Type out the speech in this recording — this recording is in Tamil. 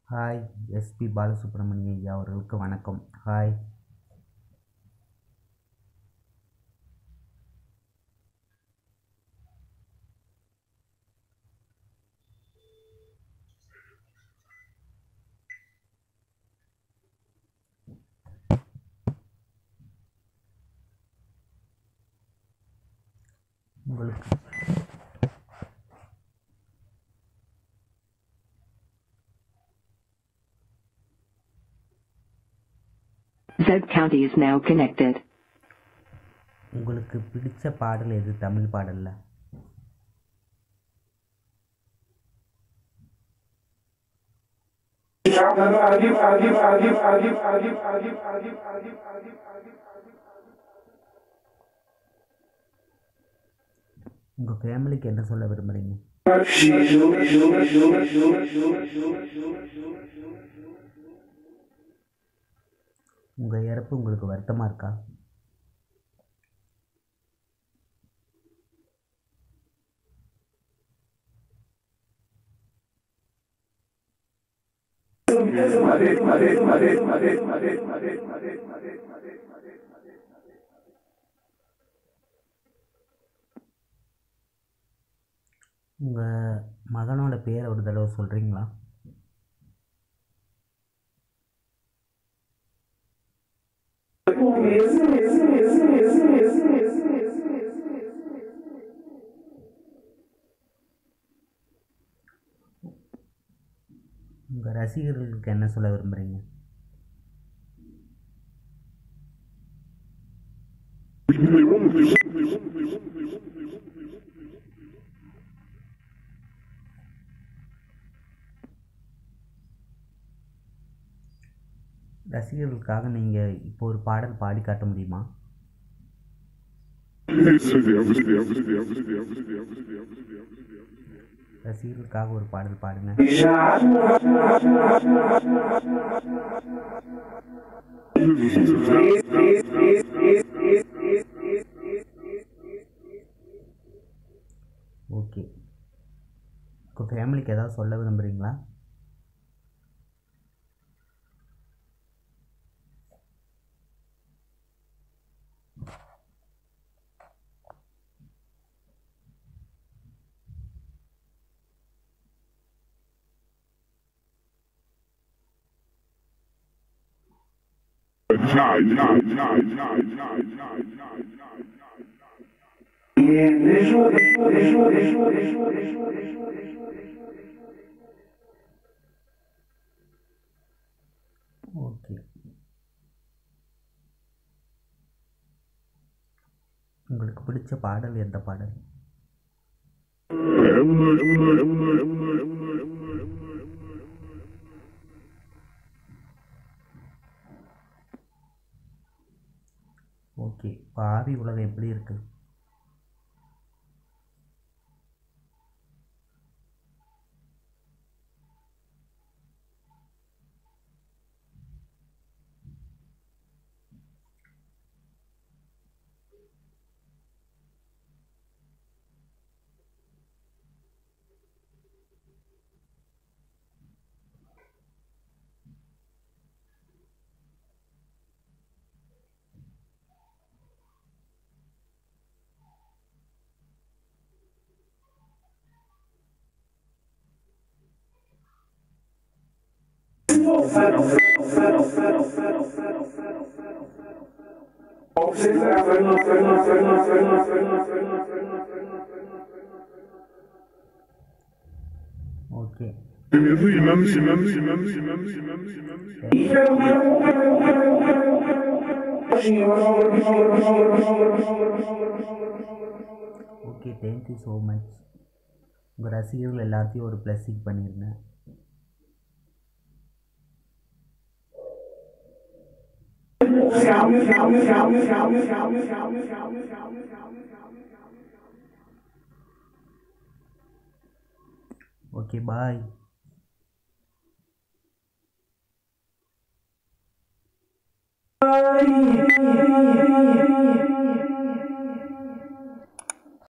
ஹாய் எஸ்பி பாலசுப்ரமணிய ஐயா அவர்களுக்கு வணக்கம் ஹாய் உங்களுக்கு Z County is now connected. உங்களுக்கு பிடிச்ச பாடல் எது தமிழ் பாடல்ல உங்க ஃபேமிலிக்கு என்ன சொல்ல விரும்புறீங்க உங்க இறப்பு உங்களுக்கு வருத்தமா இருக்கா உங்க மகனோட பேரை ஒரு தடவை சொல்றீங்களா உங்க ரசிகர்களுக்கு என்ன சொல்ல விரும்புறீங்க ரசிகர்களுக்காக நீங்க இப்போ ஒரு பாடல் பாடி காட்ட முடியுமா ரசிகர்களுக்காக ஒரு பாடல் பாடுங்க ஓகே உங்கள் ஃபேமிலிக்கு ஏதாவது சொல்ல விரும்புகிறீங்களா ஓகே உங்களுக்கு பிடிச்ச பாடல் எந்த பாடல் ஓகே இப்போ ஆவி உலகம் எப்படி இருக்கு ஓகே நன்றி நன்றி நன்றி நன்றி நன்றி நன்றி நன்றி ஓகே தேங்க்யூ ஸோ மச் உங்கள் ரசிகர்கள் எல்லாத்தையும் ஒரு ப்ளஸ்ஸிங் பண்ணிடுங்க ஓகே பாய் Bye.